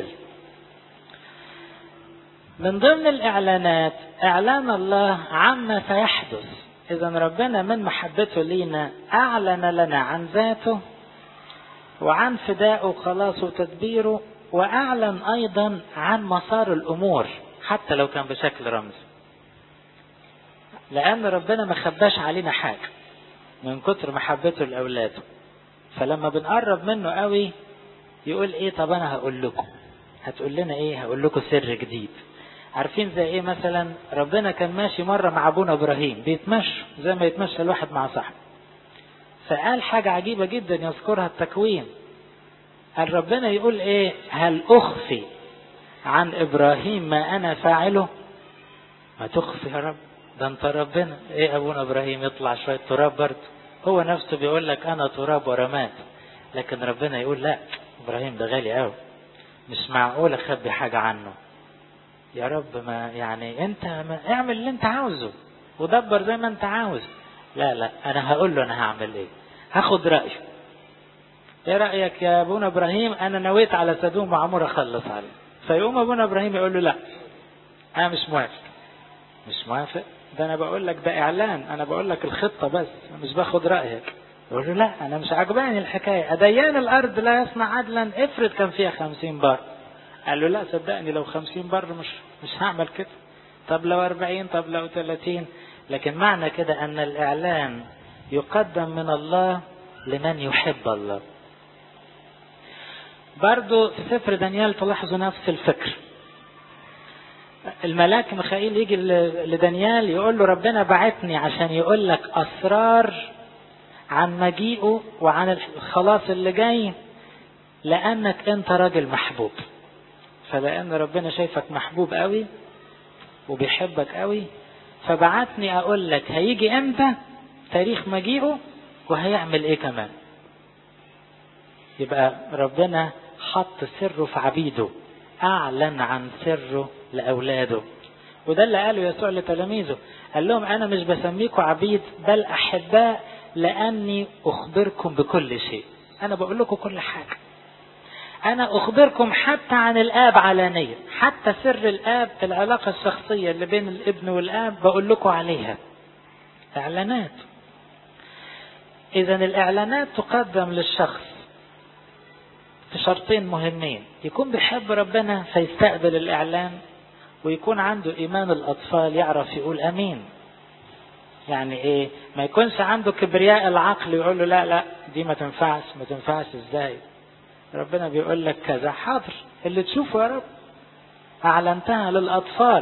من ضمن الاعلانات اعلان الله عما سيحدث اذا ربنا من محبته لينا اعلن لنا عن ذاته وعن فدائه وخلاصه وتدبيره واعلن ايضا عن مسار الامور حتى لو كان بشكل رمزي لان ربنا ما خباش علينا حاجه من كتر محبته لاولاده فلما بنقرب منه قوي يقول ايه طب انا هقول لكم هتقول لنا ايه هقول لكم سر جديد عارفين زي ايه مثلا ربنا كان ماشي مرة مع ابونا ابراهيم بيتمشوا زي ما يتمشى الواحد مع صاحبه فقال حاجة عجيبة جدا يذكرها التكوين قال ربنا يقول ايه هل اخفي عن ابراهيم ما انا فاعله ما تخفي يا رب ده انت ربنا ايه ابونا ابراهيم يطلع شوية تراب برضه هو نفسه بيقول لك انا تراب ورماد لكن ربنا يقول لا ابراهيم ده غالي قوي مش معقول اخبي حاجة عنه يا رب ما يعني انت ما اعمل اللي انت عاوزه ودبر زي ما انت عاوز لا لا انا هقول له انا هعمل ايه هاخد رايه ايه رايك يا ابونا ابراهيم انا نويت على سدوم وعمور اخلص عليه فيقوم ابونا ابراهيم يقول له لا انا مش موافق مش موافق ده انا بقول لك ده اعلان انا بقول لك الخطه بس أنا مش باخد رايك يقول له لا انا مش عجباني الحكايه اديان الارض لا يصنع عدلا افرض كان فيها خمسين بار قال له لا صدقني لو خمسين بر مش مش هعمل كده طب لو أربعين طب لو ثلاثين لكن معنى كده أن الإعلان يقدم من الله لمن يحب الله برضو في سفر دانيال تلاحظوا نفس الفكر الملاك ميخائيل يجي لدانيال يقول له ربنا بعتني عشان يقول لك أسرار عن مجيئه وعن الخلاص اللي جاي لأنك أنت راجل محبوب فلأن ربنا شايفك محبوب قوي وبيحبك قوي فبعتني اقول لك هيجي امتى تاريخ مجيئه وهيعمل ايه كمان يبقى ربنا حط سره في عبيده اعلن عن سره لاولاده وده اللي قاله يسوع لتلاميذه قال لهم انا مش بسميكم عبيد بل احباء لاني اخبركم بكل شيء انا بقول لكم كل حاجه انا اخبركم حتى عن الاب علانيا حتى سر الاب العلاقه الشخصيه اللي بين الابن والاب بقول لكم عليها اعلانات اذا الاعلانات تقدم للشخص في شرطين مهمين يكون بيحب ربنا فيستقبل الاعلان ويكون عنده ايمان الاطفال يعرف يقول امين يعني ايه ما يكونش عنده كبرياء العقل يقول له لا لا دي ما تنفعش ما تنفعش ازاي ربنا بيقول لك كذا حاضر اللي تشوفه يا رب اعلنتها للاطفال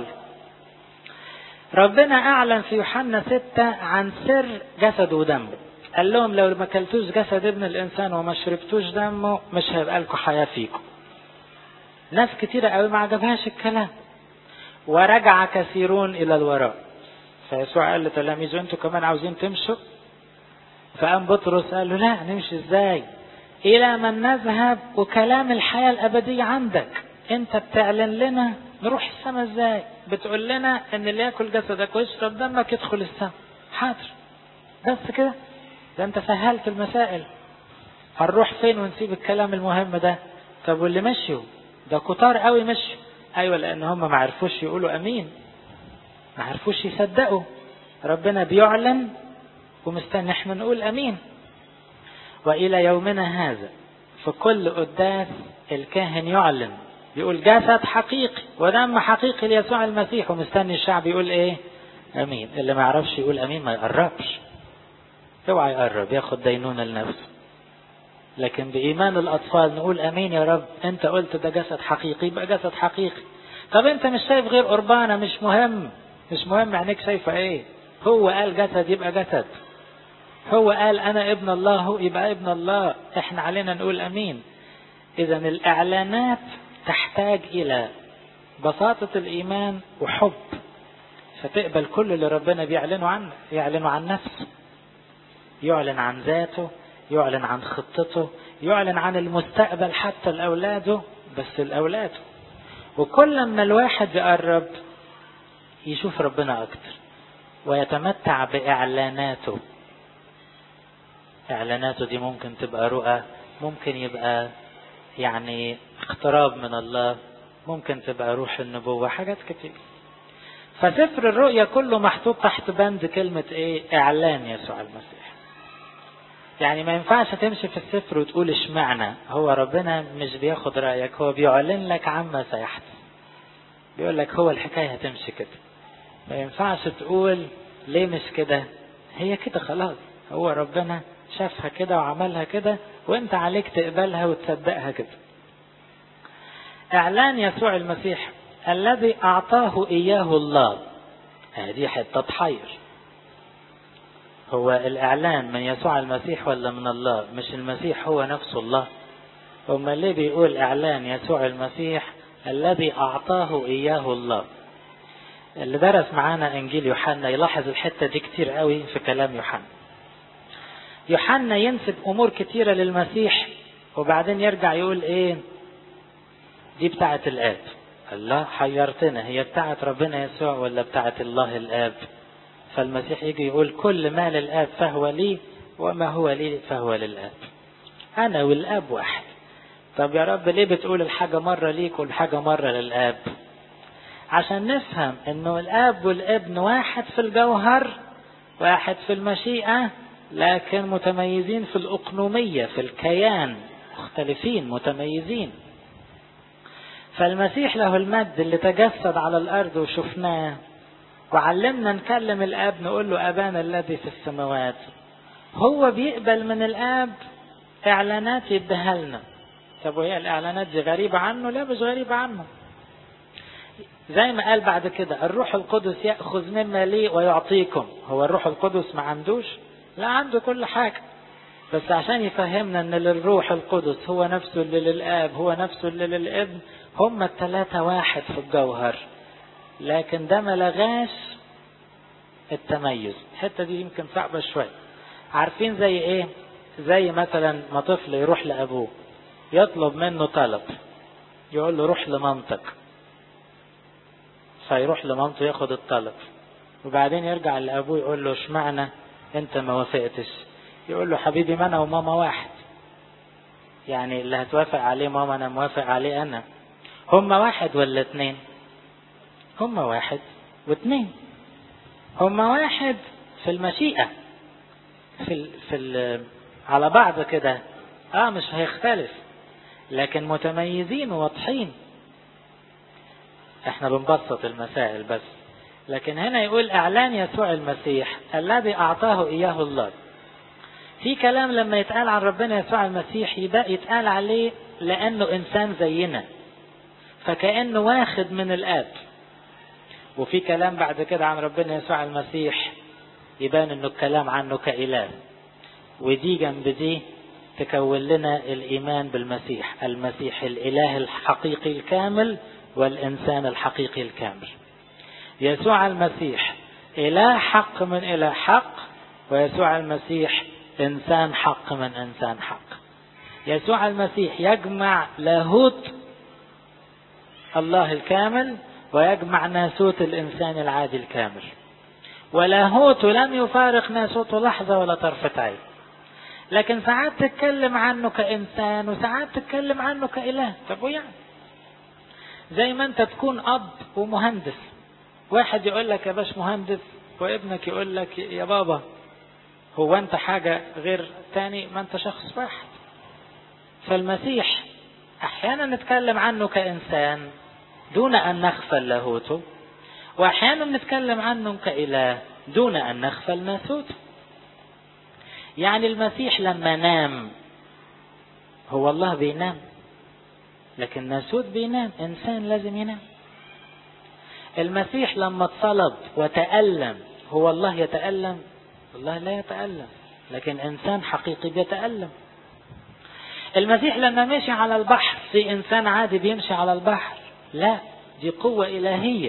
ربنا اعلن في يوحنا ستة عن سر جسد ودمه قال لهم لو ما اكلتوش جسد ابن الانسان وما شربتوش دمه مش هيبقى لكم حياه فيكم ناس كتيرة قوي ما عجبهاش الكلام ورجع كثيرون الى الوراء فيسوع قال لتلاميذه انتوا كمان عاوزين تمشوا فقام بطرس قال له لا نمشي ازاي الى من نذهب وكلام الحياة الابدية عندك انت بتعلن لنا نروح السماء ازاي بتقول لنا ان اللي ياكل جسدك ويشرب دمك يدخل السماء حاضر بس كده ده انت سهلت المسائل هنروح فين ونسيب الكلام المهم ده طب واللي مشوا ده كتار قوي مشوا ايوه لان هم ما عرفوش يقولوا امين ما عرفوش يصدقوا ربنا بيعلن ومستني احنا نقول امين والى يومنا هذا في كل قداس الكاهن يعلن يقول جسد حقيقي ودم حقيقي ليسوع المسيح ومستني الشعب يقول ايه امين اللي ما يعرفش يقول امين ما يقربش اوعى يقرب ياخد دينونة لنفسه لكن بإيمان الأطفال نقول أمين يا رب أنت قلت ده جسد حقيقي يبقى جسد حقيقي طب أنت مش شايف غير قربانة مش مهم مش مهم عينيك شايفة إيه هو قال جسد يبقى جسد هو قال أنا ابن الله يبقى ابن الله إحنا علينا نقول أمين إذا الإعلانات تحتاج إلى بساطة الإيمان وحب فتقبل كل اللي ربنا بيعلنه عنه يعلنه عن نفسه يعلن عن ذاته يعلن عن خطته يعلن عن المستقبل حتى لأولاده بس لأولاده وكل ما الواحد يقرب يشوف ربنا أكتر ويتمتع بإعلاناته إعلاناته دي ممكن تبقى رؤى ممكن يبقى يعني اقتراب من الله ممكن تبقى روح النبوة حاجات كتير فسفر الرؤيا كله محطوط تحت بند كلمة ايه اعلان يسوع المسيح يعني ما ينفعش تمشي في السفر وتقول اشمعنى هو ربنا مش بياخد رأيك هو بيعلن لك عما سيحدث بيقول لك هو الحكاية هتمشي كده ما ينفعش تقول ليه مش كده هي كده خلاص هو ربنا شافها كده وعملها كده وانت عليك تقبلها وتصدقها كده اعلان يسوع المسيح الذي اعطاه اياه الله هذه حته تحير هو الاعلان من يسوع المسيح ولا من الله مش المسيح هو نفسه الله أما ليه بيقول اعلان يسوع المسيح الذي اعطاه اياه الله اللي درس معانا انجيل يوحنا يلاحظ الحته دي كتير قوي في كلام يوحنا يوحنا ينسب امور كتيره للمسيح وبعدين يرجع يقول ايه دي بتاعه الاب الله حيرتنا هي بتاعه ربنا يسوع ولا بتاعه الله الاب فالمسيح يجي يقول كل ما للاب فهو لي وما هو لي فهو للاب انا والاب واحد طب يا رب ليه بتقول الحاجه مره ليك والحاجه مره للاب عشان نفهم انه الاب والابن واحد في الجوهر واحد في المشيئه لكن متميزين في الأقنومية في الكيان مختلفين متميزين فالمسيح له المجد اللي تجسد على الأرض وشفناه وعلمنا نكلم الآب نقول له أبانا الذي في السماوات هو بيقبل من الآب إعلانات يديها لنا طب وهي الإعلانات دي غريبة عنه؟ لا مش غريبة عنه زي ما قال بعد كده الروح القدس يأخذ مما لي ويعطيكم هو الروح القدس ما عندوش لا عنده كل حاجة بس عشان يفهمنا ان للروح القدس هو نفسه اللي للآب هو نفسه اللي للابن هم الثلاثة واحد في الجوهر لكن ده ما لغاش التميز الحتة دي يمكن صعبة شوية عارفين زي ايه زي مثلا ما طفل يروح لأبوه يطلب منه طلب يقول له روح لمامتك فيروح لمامته ياخد الطلب وبعدين يرجع لأبوه يقول له اشمعنى انت ما وافقتش يقول له حبيبي ما انا وماما واحد يعني اللي هتوافق عليه ماما انا موافق عليه انا هما واحد ولا اتنين هما واحد واتنين هما واحد في المشيئة في ال في ال على بعض كده اه مش هيختلف لكن متميزين وواضحين احنا بنبسط المسائل بس لكن هنا يقول اعلان يسوع المسيح الذي اعطاه اياه الله في كلام لما يتقال عن ربنا يسوع المسيح يبقى يتقال عليه لانه انسان زينا فكانه واخد من الاب وفي كلام بعد كده عن ربنا يسوع المسيح يبان انه الكلام عنه كاله ودي جنب دي تكون لنا الايمان بالمسيح المسيح الاله الحقيقي الكامل والانسان الحقيقي الكامل يسوع المسيح اله حق من اله حق ويسوع المسيح انسان حق من انسان حق يسوع المسيح يجمع لاهوت الله الكامل ويجمع ناسوت الانسان العادي الكامل ولاهوته لم يفارق ناسوته لحظه ولا طرفه عين لكن ساعات تتكلم عنه كإنسان وساعات تتكلم عنه كإله طب ويعني زي ما انت تكون أب ومهندس واحد يقول لك يا باش مهندس وابنك يقول لك يا بابا هو انت حاجة غير تاني ما انت شخص واحد فالمسيح احيانا نتكلم عنه كإنسان دون ان نغفل لاهوته واحيانا نتكلم عنه كإله دون ان نغفل ناسوته يعني المسيح لما نام هو الله بينام لكن ناسوت بينام انسان لازم ينام المسيح لما اتصلب وتألم هو الله يتألم الله لا يتألم لكن انسان حقيقي بيتألم المسيح لما مشي على البحر في انسان عادي بيمشي على البحر لا دي قوة إلهية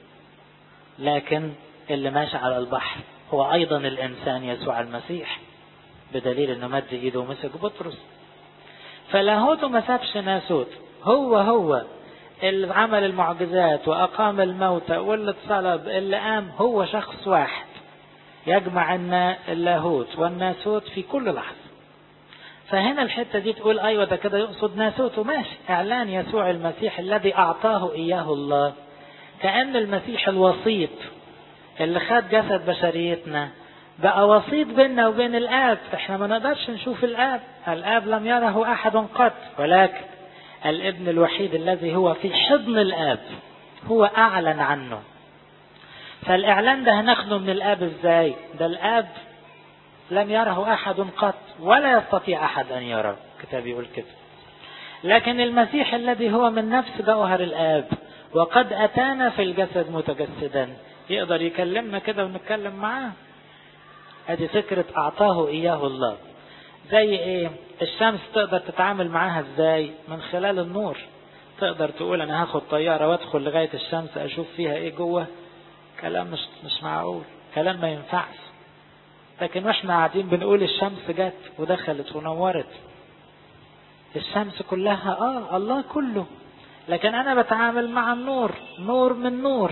لكن اللي ماشي على البحر هو أيضا الإنسان يسوع المسيح بدليل انه مد ايده ومسك بطرس فلاهوته ما سابش ناسوت هو هو اللي عمل المعجزات واقام الموتى واللي اتصلب اللي قام هو شخص واحد يجمع اللاهوت والناسوت في كل لحظه فهنا الحته دي تقول ايوه ده كده يقصد ناسوته ماشي اعلان يسوع المسيح الذي اعطاه اياه الله كان المسيح الوسيط اللي خد جسد بشريتنا بقى وسيط بيننا وبين الآب احنا ما نقدرش نشوف الآب الآب لم يره أحد قط ولكن الابن الوحيد الذي هو في حضن الآب هو أعلن عنه فالإعلان ده هناخده من الآب إزاي ده الآب لم يره أحد قط ولا يستطيع أحد أن يرى كتاب يقول كده لكن المسيح الذي هو من نفس جوهر الآب وقد أتانا في الجسد متجسدا يقدر يكلمنا كده ونتكلم معاه ادي فكرة اعطاه اياه الله زي ايه الشمس تقدر تتعامل معاها ازاي من خلال النور تقدر تقول انا هاخد طيارة وادخل لغاية الشمس اشوف فيها ايه جوه كلام مش مش معقول كلام ما ينفعش لكن واحنا قاعدين بنقول الشمس جت ودخلت ونورت الشمس كلها اه الله كله لكن انا بتعامل مع النور نور من نور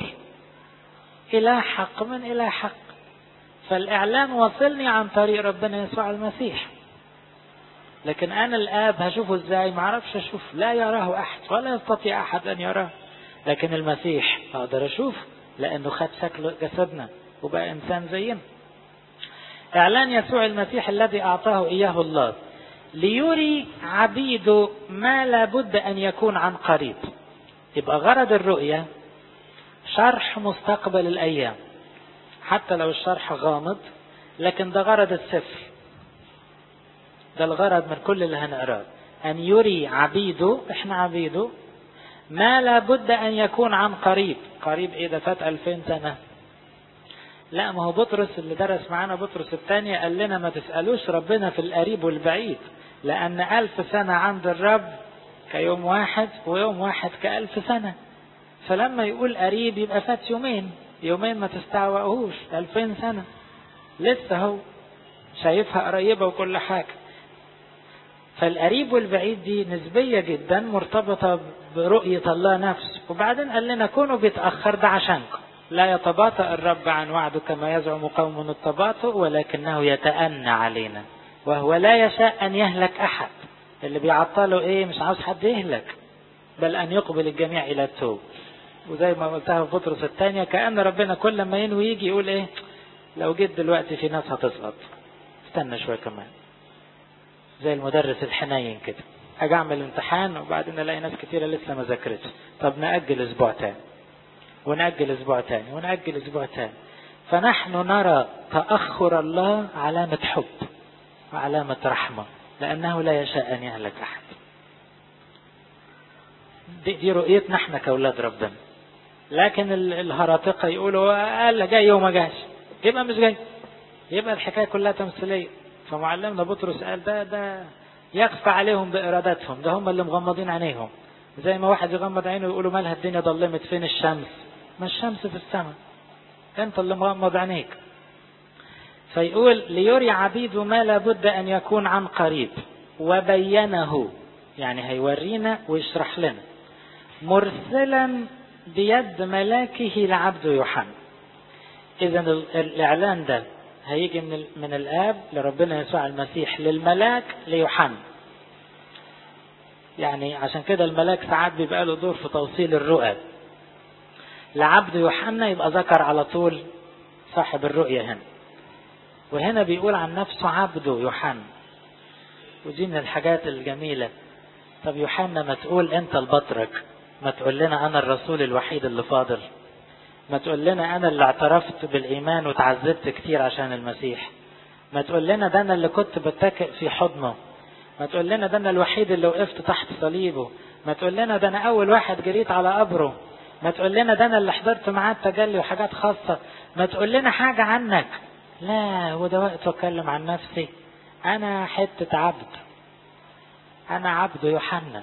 اله حق من اله حق فالإعلان وصلني عن طريق ربنا يسوع المسيح لكن أنا الآب هشوفه إزاي ما أعرفش أشوف لا يراه أحد ولا يستطيع أحد أن يراه لكن المسيح أقدر أشوف لأنه خد شكل جسدنا وبقى إنسان زينا إعلان يسوع المسيح الذي أعطاه إياه الله ليري عبيده ما لابد أن يكون عن قريب يبقى غرض الرؤية شرح مستقبل الأيام حتى لو الشرح غامض لكن ده غرض السفر ده الغرض من كل اللي هنقراه أن يري عبيده إحنا عبيده ما لابد أن يكون عن قريب قريب إيه ده فات 2000 سنة لا ما هو بطرس اللي درس معانا بطرس الثانية قال لنا ما تسألوش ربنا في القريب والبعيد لأن ألف سنة عند الرب كيوم واحد ويوم واحد كألف سنة فلما يقول قريب يبقى فات يومين يومين ما تستعوقهوش ألفين سنة لسه هو شايفها قريبة وكل حاجة فالقريب والبعيد دي نسبية جدا مرتبطة برؤية الله نفسه وبعدين قال لنا كونوا بيتأخر ده عشانكم لا يتباطأ الرب عن وعده كما يزعم قوم التباطؤ ولكنه يتأنى علينا وهو لا يشاء أن يهلك أحد اللي بيعطله إيه مش عاوز حد يهلك بل أن يقبل الجميع إلى التوب وزي ما قلتها في بطرس الثانية كأن ربنا كل ما ينوي يجي يقول إيه لو جيت دلوقتي في ناس هتسقط استنى شوية كمان زي المدرس الحنين كده اجي اعمل امتحان وبعدين الاقي ناس كتيرة لسه ما ذاكرتش طب نأجل اسبوع تاني ونأجل اسبوع تاني ونأجل اسبوع تاني فنحن نرى تأخر الله علامة حب وعلامة رحمة لأنه لا يشاء أن يهلك أحد دي, دي رؤيتنا احنا كأولاد ربنا لكن الهراطقة يقولوا قال جاي وما جاش يبقى مش جاي يبقى الحكاية كلها تمثيلية فمعلمنا بطرس قال ده ده يخفى عليهم بإرادتهم ده هم اللي مغمضين عينيهم زي ما واحد يغمض عينه ويقولوا مالها الدنيا ضلمت فين الشمس ما الشمس في السماء انت اللي مغمض عينيك فيقول ليري عبيده ما لابد ان يكون عن قريب وبينه يعني هيورينا ويشرح لنا مرسلا بيد ملاكه لعبد يوحنا اذا الاعلان ده هيجي من من الاب لربنا يسوع المسيح للملاك ليوحنا يعني عشان كده الملاك ساعات بيبقى له دور في توصيل الرؤى لعبد يوحنا يبقى ذكر على طول صاحب الرؤية هنا وهنا بيقول عن نفسه عبده يوحنا ودي من الحاجات الجميلة طب يوحنا ما تقول انت البطرك ما تقول لنا انا الرسول الوحيد اللي فاضل ما تقول لنا انا اللي اعترفت بالايمان وتعذبت كتير عشان المسيح ما تقول لنا ده انا اللي كنت بتكئ في حضنه ما تقول لنا ده انا الوحيد اللي وقفت تحت صليبه ما تقول لنا ده انا اول واحد جريت على قبره ما تقول لنا ده انا اللي حضرت معاه التجلي وحاجات خاصة ما تقول لنا حاجة عنك لا هو ده وقت اتكلم عن نفسي انا حتة عبد انا عبد يوحنا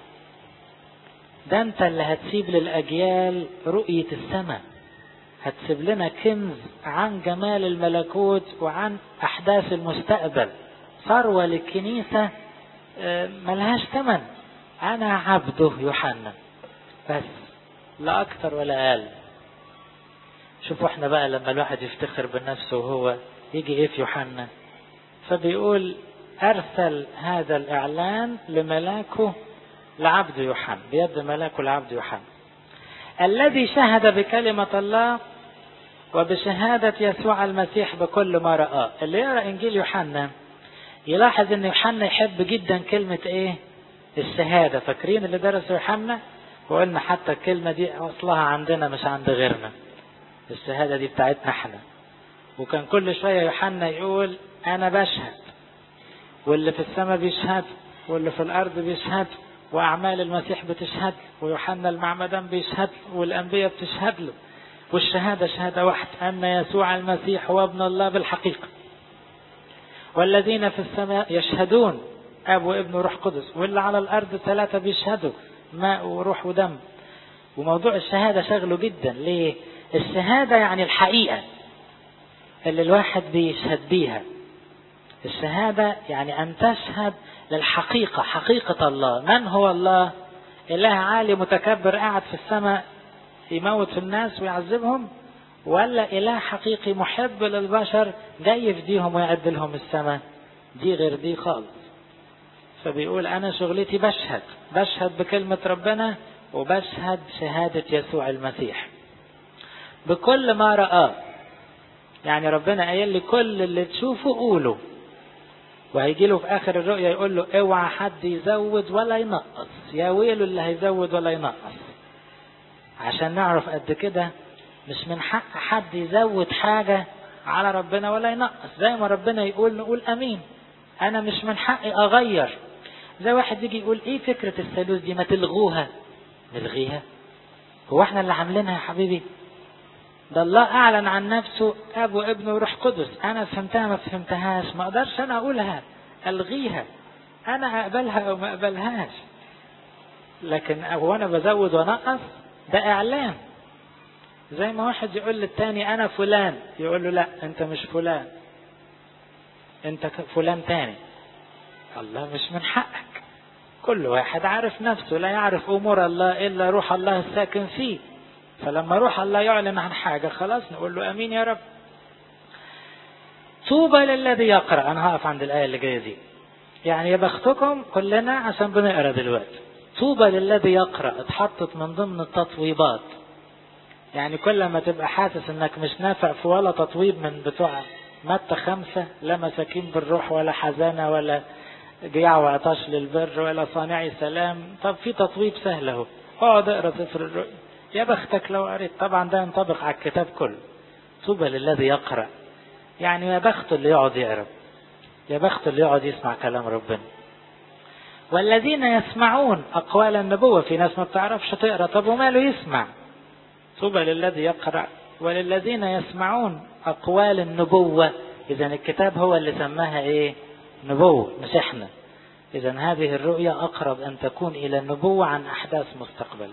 ده انت اللي هتسيب للاجيال رؤية السماء هتسيب لنا كنز عن جمال الملكوت وعن احداث المستقبل ثروة للكنيسة ملهاش ثمن انا عبده يوحنا بس لا اكتر ولا اقل شوفوا احنا بقى لما الواحد يفتخر بنفسه وهو يجي ايه في يوحنا فبيقول ارسل هذا الاعلان لملاكه لعبد يوحنا بيد ملاكه لعبد يوحنا الذي شهد بكلمة الله وبشهادة يسوع المسيح بكل ما رآه اللي يقرأ إنجيل يوحنا يلاحظ ان يوحنا يحب جدا كلمة ايه الشهادة فاكرين اللي درسوا يوحنا وقلنا حتى الكلمة دي اصلها عندنا مش عند غيرنا الشهادة دي بتاعتنا احنا وكان كل شوية يوحنا يقول انا بشهد واللي في السماء بيشهد واللي في الارض بيشهد واعمال المسيح بتشهد ويوحنا المعمدان بيشهد والانبياء بتشهد له والشهادة شهادة واحدة ان يسوع المسيح هو ابن الله بالحقيقة والذين في السماء يشهدون اب وابن وروح قدس واللي على الارض ثلاثة بيشهدوا ماء وروح ودم وموضوع الشهادة شغله جدا ليه الشهادة يعني الحقيقة اللي الواحد بيشهد بيها الشهادة يعني أن تشهد للحقيقة حقيقة الله من هو الله إله عالي متكبر قاعد في السماء يموت في الناس ويعذبهم ولا إله حقيقي محب للبشر جاي يفديهم ويعد لهم السماء دي غير دي خالص فبيقول أنا شغلتي بشهد بشهد بكلمة ربنا وبشهد شهادة يسوع المسيح بكل ما رآه يعني ربنا قايل لي كل اللي تشوفه قوله وهيجي له في اخر الرؤيا يقول له اوعى حد يزود ولا ينقص يا ويله اللي هيزود ولا ينقص عشان نعرف قد كده مش من حق حد يزود حاجة على ربنا ولا ينقص زي ما ربنا يقول نقول امين انا مش من حقي اغير زي واحد يجي يقول ايه فكرة الثالوث دي ما تلغوها نلغيها هو احنا اللي عاملينها يا حبيبي ده الله اعلن عن نفسه اب وابن وروح قدس انا فهمتها ما فهمتهاش ما اقدرش انا اقولها الغيها انا اقبلها او ما اقبلهاش لكن هو انا بزود وانقص ده اعلان زي ما واحد يقول للتاني انا فلان يقول له لا انت مش فلان انت فلان تاني الله مش من حقك كل واحد عارف نفسه لا يعرف امور الله الا روح الله الساكن فيه فلما روح الله يعلن عن حاجه خلاص نقول له امين يا رب طوبى للذي يقرا انا هقف عند الايه اللي جايه دي يعني يا بختكم كلنا عشان بنقرا دلوقتي طوبى للذي يقرا اتحطت من ضمن التطويبات يعني كل ما تبقى حاسس انك مش نافع في ولا تطويب من بتوع متى خمسة لا مساكين بالروح ولا حزانة ولا جياع وعطاش للبر ولا صانعي سلام طب في تطويب سهل اهو اقعد اقرا سفر الرؤيا يا بختك لو قريت طبعا ده ينطبق على الكتاب كله طوبى للذي يقرا يعني يا بخت اللي يقعد يقرا يا بخت اللي يقعد يسمع كلام ربنا والذين يسمعون اقوال النبوه في ناس ما بتعرفش تقرا طب وماله يسمع طوبى للذي يقرا وللذين يسمعون اقوال النبوه اذا الكتاب هو اللي سماها ايه نبوه مش احنا اذا هذه الرؤيا اقرب ان تكون الى النبوه عن احداث مستقبله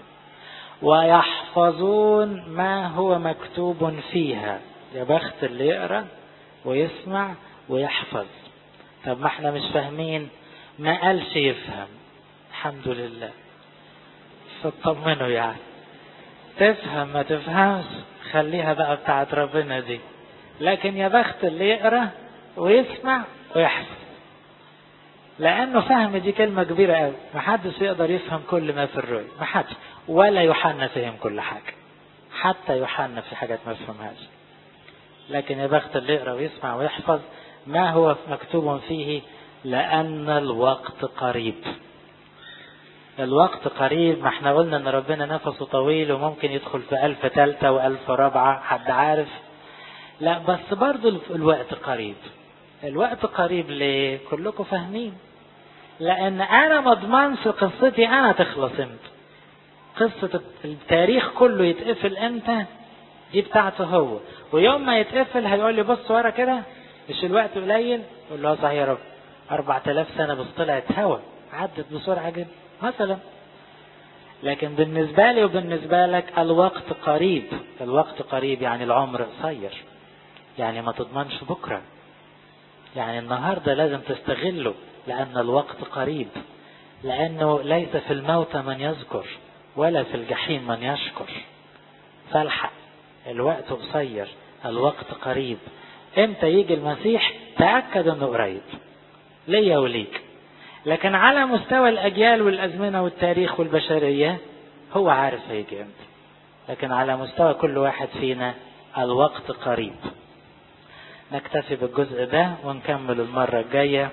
ويحفظون ما هو مكتوب فيها يا بخت اللي يقرا ويسمع ويحفظ طب ما احنا مش فاهمين ما قالش يفهم الحمد لله فاطمنوا يعني تفهم ما تفهمش خليها بقى بتاعت ربنا دي لكن يا بخت اللي يقرا ويسمع ويحفظ لانه فهم دي كلمه كبيره قوي محدش يقدر يفهم كل ما في الرؤيا محدش ولا يوحنا فهم كل حاجه حتى يوحنا في حاجات ما فهمهاش لكن يا بخت اللي يقرا ويسمع ويحفظ ما هو مكتوب فيه لأن الوقت قريب الوقت قريب ما احنا قلنا ان ربنا نفسه طويل وممكن يدخل في ألف تالتة وألف رابعة حد عارف لا بس برضو الوقت قريب الوقت قريب ليه كلكم فاهمين لأن أنا ما اضمنش قصتي أنا تخلص امتى قصة التاريخ كله يتقفل امتى دي بتاعته هو ويوم ما يتقفل هيقول لي بص ورا كده مش الوقت قليل يقول له صحيح يا رب 4000 سنة بس طلعت هوا عدت بسرعة جدا مثلا لكن بالنسبة لي وبالنسبة لك الوقت قريب الوقت قريب يعني العمر قصير يعني ما تضمنش بكرة يعني النهاردة لازم تستغله لأن الوقت قريب لأنه ليس في الموت من يذكر ولا في الجحيم من يشكر فالحق الوقت قصير الوقت قريب امتى يجي المسيح تأكد انه قريب ليا وليك لكن على مستوى الأجيال والأزمنة والتاريخ والبشرية هو عارف هيجي امتى لكن على مستوى كل واحد فينا الوقت قريب نكتفي بالجزء ده ونكمل المرة الجاية